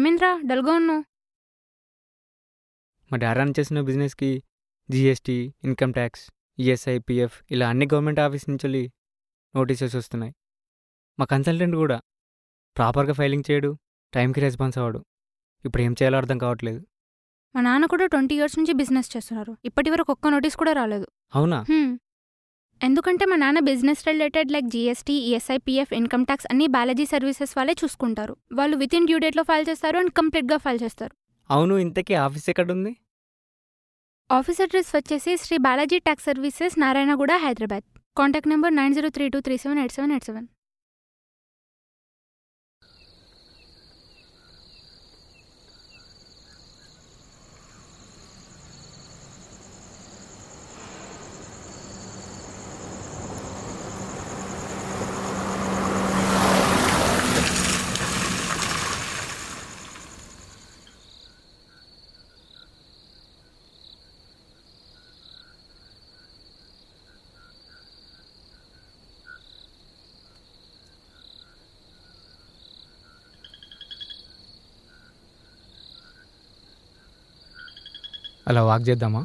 ఏమైందిరా డల్గా ఉన్నావు మా డాడీ రన్ చేసిన బిజినెస్కి GST income tax ESI PF ఇలా అన్ని గవర్నమెంట్ ఆఫీస్ నుంచి వెళ్ళి నోటీసెస్ వస్తున్నాయి మా కన్సల్టెంట్ కూడా ప్రాపర్గా ఫైలింగ్ చేయడు టైంకి రెస్పాన్స్ అవ్వడు ఇప్పుడు ఏం చేయాలో అర్థం కావట్లేదు మా నాన్న కూడా ట్వంటీ ఇయర్స్ నుంచి బిజినెస్ చేస్తున్నారు ఇప్పటి వరకు ఒక్క నోటీస్ కూడా రాలేదు అవునా హ్మ్. ఎందుకంటే మా నాన్న business related like GST ESI PF income tax అన్ని బాలాజీ సర్వీసెస్ వాళ్ళే చూసుకుంటారు వాళ్ళు విత్ ఇన్ డ్యూ డేట్లో ఫైల్ చేస్తారు అండ్ కంప్లీట్గా ఫైల్ చేస్తారు అవును ఇంతకీ ఆఫీస్ ఎక్కడుంది ఆఫీస్ అడ్రస్ వచ్చేసి Shri Balaji tax services Narayanaguda Hyderabad contact number nine zero three two three seven eight seven eight seven అలా వాక్ చేద్దామా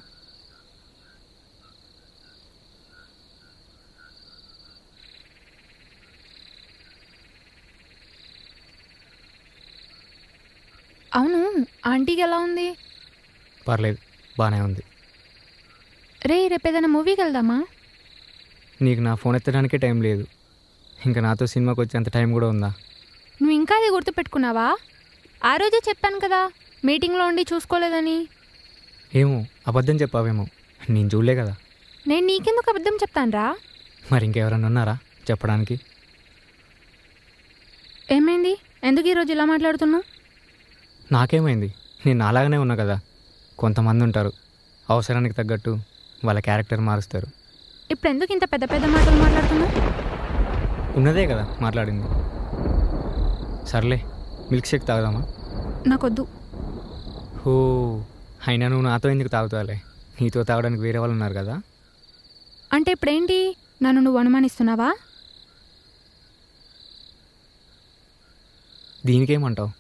అవును ఆంటీకి ఎలా ఉంది పర్లేదు బాగానే ఉంది రే రేపు ఏదైనా మూవీకి వెళ్దామా నీకు నా ఫోన్ ఎత్తడానికే టైం లేదు ఇంకా నాతో సినిమాకి వచ్చేంత టైం కూడా ఉందా నువ్వు ఇంకా అది గుర్తుపెట్టుకున్నావా ఆ రోజే చెప్పాను కదా మీటింగ్లో ఉండి చూసుకోలేదని ఏమో అబద్ధం చెప్పావేమో నేను చూడలే కదా నేను నీకెందుకు అబద్ధం చెప్తానురా మరి ఇంకెవరన్నా ఉన్నారా చెప్పడానికి ఏమైంది ఎందుకు ఈరోజు ఇలా మాట్లాడుతున్నావు నాకేమైంది నేను అలాగనే ఉన్నా కదా కొంతమంది ఉంటారు అవసరానికి తగ్గట్టు వాళ్ళ క్యారెక్టర్ మారుస్తారు ఇప్పుడు ఎందుకు ఇంత పెద్ద పెద్ద మాటలు మాట్లాడుతున్నావు ఉన్నదే కదా మాట్లాడింది సర్లే మిల్క్ షేక్ తాగుదామా నాకొద్దు ఓ అయినా నువ్వు నాతో ఎందుకు తాగుతావులే నీతో తాగడానికి వేరే వాళ్ళు ఉన్నారు కదా అంటే ఇప్పుడేంటి నన్ను నువ్వు అనుమానిస్తున్నావా దీనికేమంటావు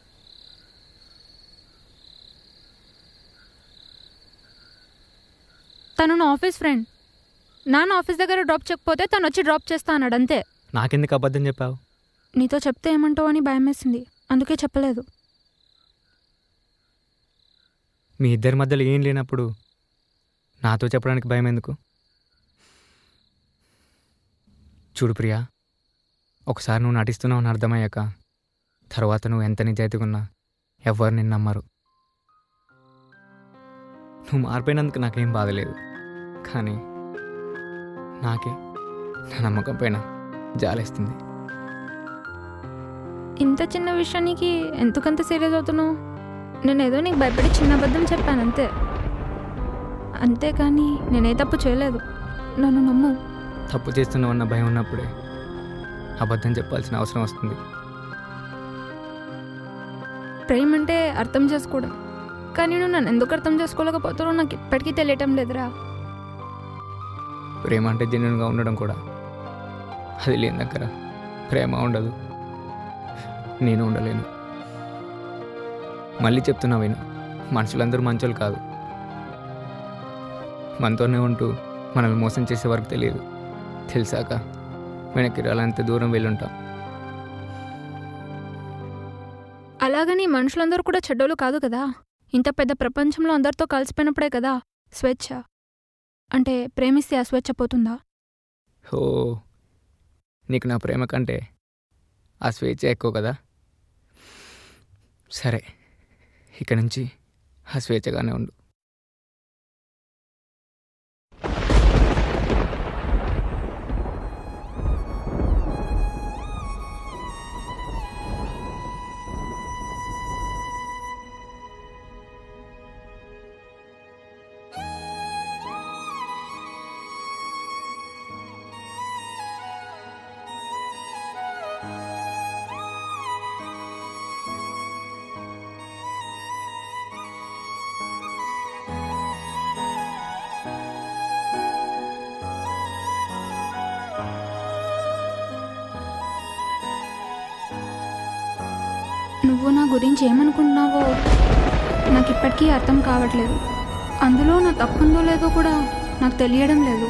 తను నా ఆఫీస్ ఫ్రెండ్ నాన్న ఆఫీస్ దగ్గర డ్రాప్ చేయకపోతే తను వచ్చి డ్రాప్ చేస్తా అన్నాడు అంతే నాకెందుకు అబద్ధం చెప్పావు నీతో చెప్తే ఏమంటావు అని భయమేసింది అందుకే చెప్పలేదు మీ ఇద్దరి మధ్యలో ఏం లేనప్పుడు నాతో చెప్పడానికి భయం ఎందుకు చూడు ప్రియా ఒకసారి నువ్వు నటిస్తున్నావు అని అర్థమయ్యాక తర్వాత నువ్వు ఎంత నిజాయితీగా ఉన్నా ఎవ్వరు నిన్ను నమ్మరు నువ్వు మారిపోయినందుకు నాకేం బాధలేదు కానీ నాకే నా నమ్మకం పైన జాలేస్తుంది ఇంత చిన్న విషయానికి ఎందుకంత సీరియస్ అవుతున్నావు నేను ఏదో నీకు భయపడి చిన్న అబద్ధం చెప్పాను అంతే అంతేకాని నేనే తప్పు చేయలేదు నన్ను నమ్ము తప్పు చేస్తున్నావు అన్న భయం ఉన్నప్పుడే అబద్ధం చెప్పాల్సిన అవసరం వస్తుంది ప్రేమ అంటే అర్థం చేసుకోవడం కానీ నువ్వు నన్ను ఎందుకు అర్థం చేసుకోలేకపోతున్నావు నాకు ఇప్పటికీ తెలియటం లేదురా ప్రేమ అంటే జెన్యున్గా ఉండడం కూడా అది లేని దగ్గర ప్రేమ ఉండదు నేను ఉండలేను మళ్ళీ చెప్తున్నా విను మనుషులందరూ మంచోళ్ళు కాదు మనతోనే ఉంటూ మనల్ని మోసం చేసే వరకు తెలియదు తెలిసాక వెనక్కి రాలంత దూరం వెళ్ళుంటాం అలాగని మనుషులందరూ కూడా చెడ్డోళ్ళు కాదు కదా ఇంత పెద్ద ప్రపంచంలో అందరితో కలిసిపోయినప్పుడే కదా స్వేచ్ఛ అంటే ప్రేమిస్తే ఆ స్వేచ్ఛ పోతుందా ఓ నీకు నా ప్రేమ కంటే ఆ స్వేచ్ఛ ఎక్కువ కదా సరే ఇక నుంచి ఆ స్వేచ్ఛగానే ఉండు నువ్వు నా గురించి ఏమనుకుంటున్నావో నాకు ఇప్పటికీ అర్థం కావట్లేదు అందులో నా తప్పుందో లేదో కూడా నాకు తెలియడం లేదు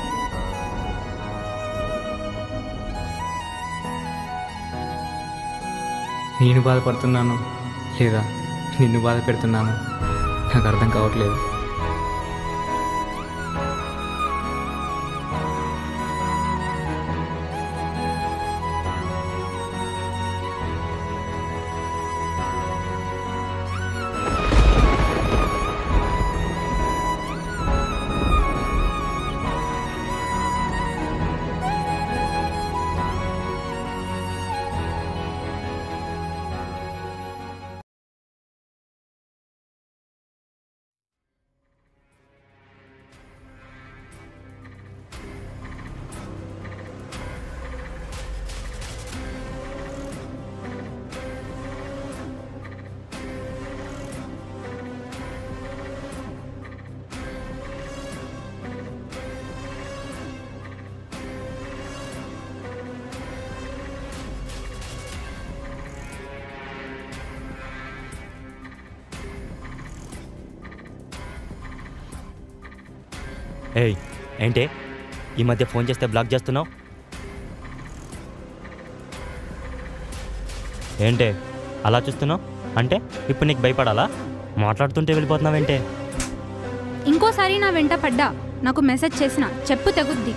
నేను బాధపడుతున్నాను లేదా నిన్ను బాధ పెడుతున్నాను నాకు అర్థం కావట్లేదు ఏయ్ ఏంటే ఈ మధ్య ఫోన్ చేస్తే బ్లాక్ చేస్తున్నావు ఏంటే అలా చూస్తున్నావు అంటే ఇప్పుడు నీకు భయపడాలా మాట్లాడుతుంటే వెళ్ళిపోతున్నావేంటే ఇంకోసారి నా వెంట పడ్డా నాకు మెసేజ్ చేసిన చెప్పు తెగుద్ది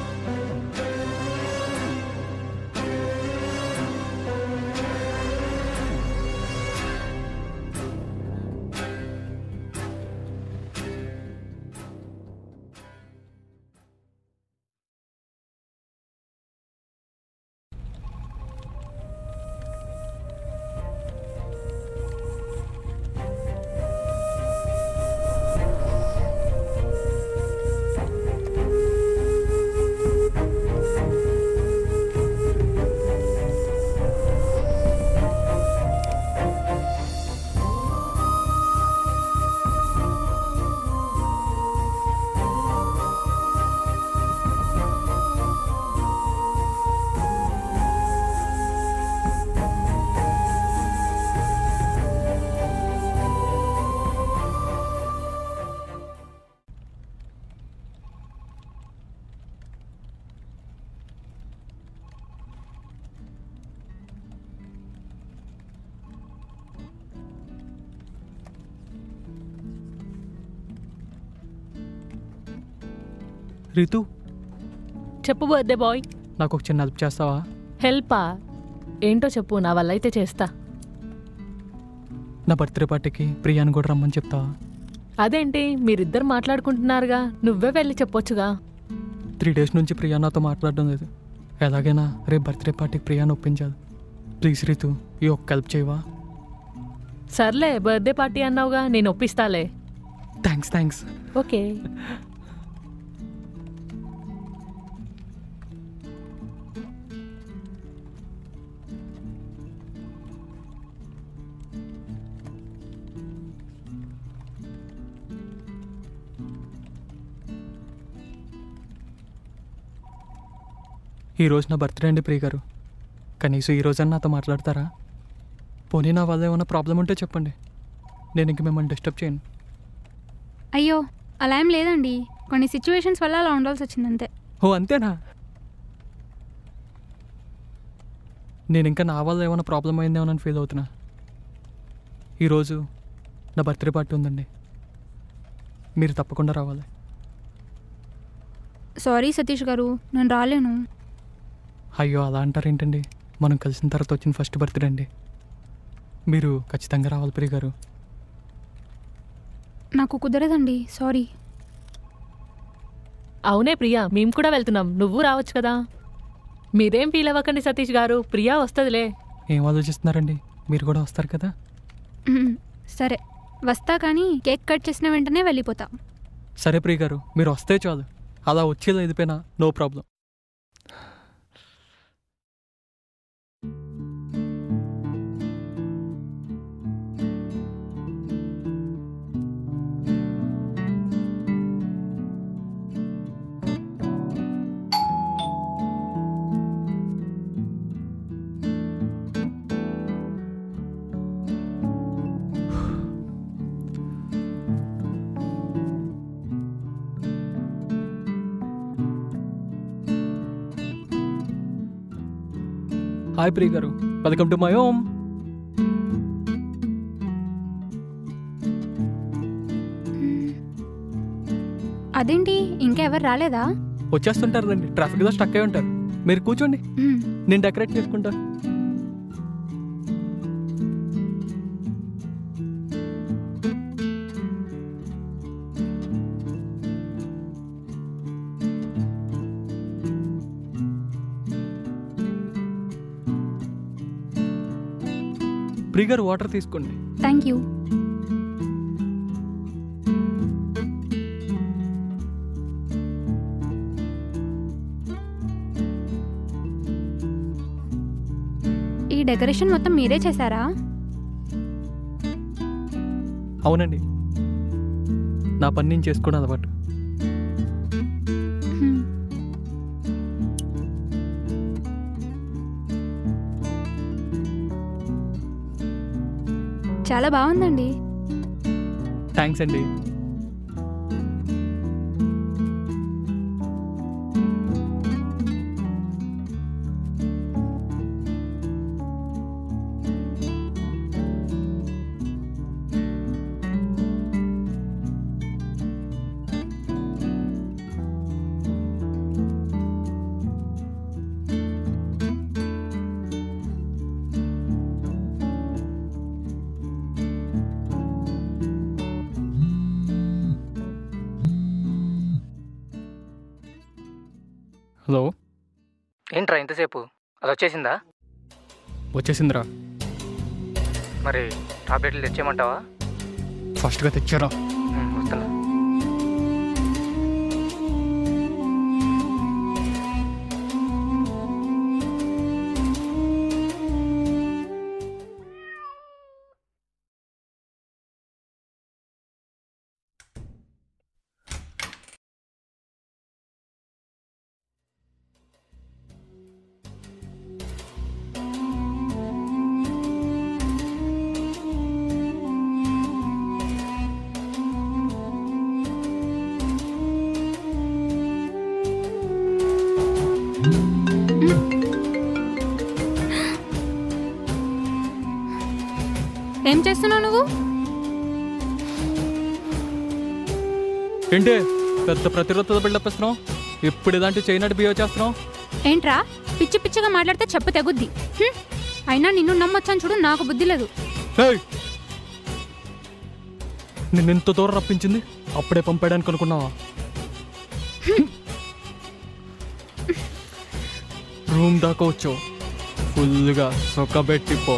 రితు చెప్పు బర్త్డే బాయ్ నాకు ఒక చిన్న హెల్ప్ చేస్తావా హెల్పా ఏంటో చెప్పు నా వల్ల అయితే చేస్తా నా బర్త్డే పార్టీకి ప్రియాని కూడా రమ్మని చెప్తావా అదేంటి మీరిద్దరు మాట్లాడుకుంటున్నారుగా నువ్వే వెళ్ళి చెప్పొచ్చుగా త్రీ డేస్ నుంచి ప్రియా నాతో మాట్లాడడం లేదు ఎలాగైనా రేపు బర్త్డే పార్టీకి ప్రియాని ఒప్పించాలి ప్లీజ్ రితు ఈ ఒక్క హెల్ప్ చేయవా సర్లే బర్త్డే పార్టీ అన్నావుగా నేను ఒప్పిస్తాలే థ్యాంక్స్ థ్యాంక్స్ ఓకే ఈ రోజు నా బర్త్డే అండి ప్రియ గారు కనీసం ఈ రోజన్నా నాతో మాట్లాడతారా పోనీ నా వల్ల ఏమైనా ప్రాబ్లం ఉంటే చెప్పండి నేను ఇంక మిమ్మల్ని డిస్టర్బ్ చేయను అయ్యో అలా ఏం లేదండి కొన్ని సిచ్యువేషన్స్ వల్ల అలా ఉండాల్సి వచ్చింది అంతే ఓ అంతేనా నేను ఇంకా నా వల్ల ఏమైనా ప్రాబ్లం అయిందేమోనని ఫీల్ అవుతున్నా ఈరోజు నా బర్త్డే పార్టీ ఉందండి మీరు తప్పకుండా రావాలి సారీ సతీష్ గారు నేను రాలేను అయ్యో అలా అంటారేంటండి మనం కలిసిన తర్వాత వచ్చిన ఫస్ట్ బర్త్డే అండి మీరు ఖచ్చితంగా రావాలి ప్రియ గారు నాకు కుదరదండి సారీ అవునే ప్రియా మేము కూడా వెళ్తున్నాం నువ్వు రావచ్చు కదా మీరేం ఫీల్ అవ్వకండి సతీష్ గారు ప్రియా వస్తుందిలే ఏం ఆలోచిస్తున్నారండి మీరు కూడా వస్తారు కదా మ్మ్. సరే వస్తా కానీ కేక్ కట్ చేసిన వెంటనే వెళ్ళిపోతా సరే ప్రియ గారు మీరు వస్తే చాలు అలా వచ్చేలా ఎదిపోయినా నో ప్రాబ్లం హాయ్ ప్రియ గారు వెల్కమ్ టు మై హోమ్ అదేంటి ఇంకా ఎవరు రాలేదా వచ్చేస్తుంటారండి ట్రాఫిక్లో స్టక్ అయి ఉంటారు మీరు కూర్చోండి మ్మ్. నేను డెకరేట్ చేసుకుంటా ప్రియ గారు వాటర్ తీసుకోండి థ్యాంక్ యూ ఈ డెకరేషన్ మొత్తం మీరే చేశారా అవునండి నా పని నేను చేసుకోవడం అలవాటు హ్మ్. చాలా బాగుందండి థ్యాంక్స్ అండి హలో ఏంట్రా ఇంతసేపు అది వచ్చేసిందా వచ్చేసిందిరా మరి టాబ్లెట్లు తెచ్చేయమంటావా ఫస్ట్గా తెచ్చారా ఉమ్, వస్తున్నా ఏం చేస్తున్నావు నువ్వు ఏంటి పెద్ద ప్రతిరోధ బిల్డప్ ఇస్తున్నావు ఇప్పుడు ఇలాంటి చేయనట్టు బిహేవ్ చేస్తున్నావు ఏంట్రా పిచ్చి పిచ్చిగా మాట్లాడితే చెప్పు తెగుద్ది హ్మ్. అయినా నిన్ను నమ్మొచ్చాను చూడు నాకు బుద్ధి లేదు హేయ్! నిన్ను ఎంత దూరం రప్పించింది అప్పుడే పంపేయడానికి అనుకున్నావా రూమ్ దాకా వచ్చావు ఫుల్గా సొక్కబెట్టిపో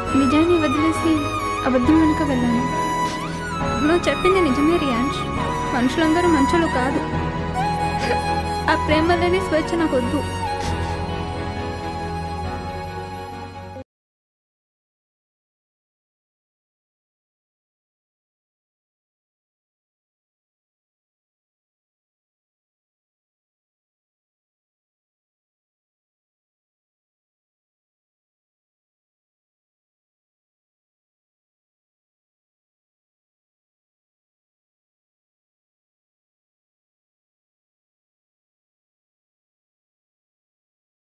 నిజాన్ని వదిలేసి అబద్ధం వెనుక వెళ్ళాను నువ్వు చెప్పింది నిజమే రియాన్స్ మనుషులందరూ మంచులు కాదు ఆ ప్రేమ లేని స్వేచ్ఛ నాకు వద్దు